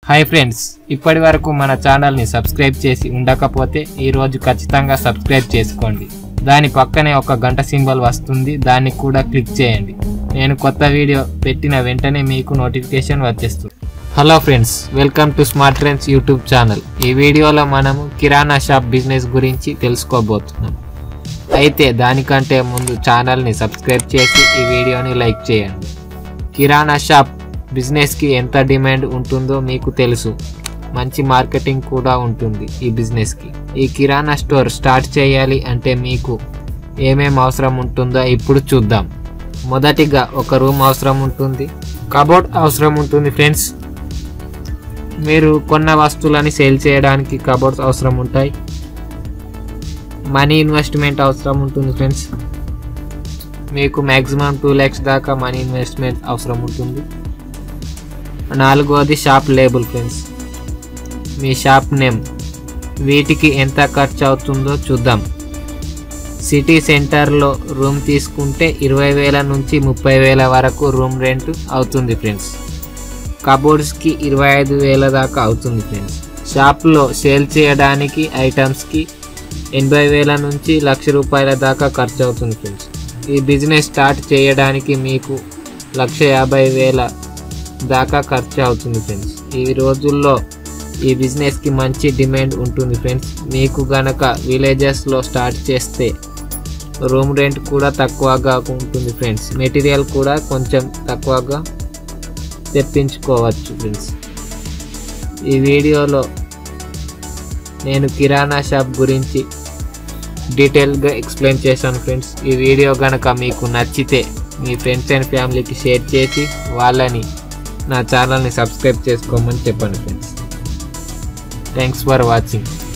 hi friends ఇప్పటి వరకు మన ఛానల్ని సబ్స్క్రైబ్ చేసి ఉండకపోతే ఈరోజు ఖచ్చితంగా సబ్స్క్రైబ్ చేసుకోండి దాని పక్కనే ఒక గంట సింబల్ వస్తుంది దాన్ని కూడా క్లిక్ చేయండి నేను కొత్త వీడియో పెట్టిన వెంటనే మీకు నోటిఫికేషన్ వచ్చేస్తుంది hello friends welcome to smart trends YouTube channel ఈ వీడియోలో మనము కిరాణా షాప్ బిజినెస్ గురించి తెలుసుకోబోతున్నాం అయితే దానికంటే ముందు ఛానల్ని సబ్స్క్రైబ్ చేసి ఈ వీడియోని లైక్ చేయండి కిరాణా షాప్ బిజినెస్కి ఎంత డిమాండ్ ఉంటుందో మీకు తెలుసు మంచి మార్కెటింగ్ కూడా ఉంటుంది ఈ బిజినెస్కి ఈ కిరాణా స్టోర్ స్టార్ట్ చేయాలి అంటే మీకు ఏమేం అవసరం ఉంటుందో ఇప్పుడు చూద్దాం మొదటిగా ఒక రూమ్ అవసరం ఉంటుంది కబోర్డ్ అవసరం ఉంటుంది ఫ్రెండ్స్ మీరు కొన్న వస్తువులని సేల్ చేయడానికి కబోర్డ్స్ అవసరం ఉంటాయి మనీ ఇన్వెస్ట్మెంట్ అవసరం ఉంటుంది ఫ్రెండ్స్ మీకు మ్యాక్సిమం టూ ల్యాక్స్ దాకా మనీ ఇన్వెస్ట్మెంట్ అవసరం ఉంటుంది నాలుగోది షాప్ లేబుల్ ఫ్రెండ్స్ మీ షాప్ నేమ్ వీటికి ఎంత ఖర్చు అవుతుందో చూద్దాం సిటీ సెంటర్లో రూమ్ తీసుకుంటే ఇరవై వేల నుంచి ముప్పై వేల వరకు రూమ్ రెంట్ అవుతుంది ఫ్రెండ్స్ కబోర్డ్స్కి ఇరవై ఐదు వేల దాకా అవుతుంది ఫ్రెండ్స్ షాప్లో సేల్ చేయడానికి ఐటమ్స్కి ఎనభై వేల నుంచి లక్ష రూపాయల దాకా ఖర్చు అవుతుంది ఫ్రెండ్స్ ఈ బిజినెస్ స్టార్ట్ చేయడానికి మీకు లక్ష యాభై వేల దాకా ఖర్చు అవుతుంది ఫ్రెండ్స్ ఈ రోజుల్లో ఈ బిజినెస్కి మంచి డిమాండ్ ఉంటుంది ఫ్రెండ్స్ మీకు గనక విలేజెస్లో స్టార్ట్ చేస్తే రూమ్ రెంట్ కూడా తక్కువగా ఉంటుంది ఫ్రెండ్స్ మెటీరియల్ కూడా కొంచెం తక్కువగా తెప్పించుకోవచ్చు ఫ్రెండ్స్ ఈ వీడియోలో నేను కిరాణా షాప్ గురించి డీటెయిల్గా ఎక్స్ప్లెయిన్ చేశాను ఫ్రెండ్స్ ఈ వీడియో కనుక మీకు నచ్చితే మీ ఫ్రెండ్స్ అండ్ ఫ్యామిలీకి షేర్ చేసి వాళ్ళని నా ఛానల్ని సబ్స్క్రైబ్ చేసుకోమని చెప్పండి ఫ్రెండ్స్ థ్యాంక్స్ ఫర్ వాచింగ్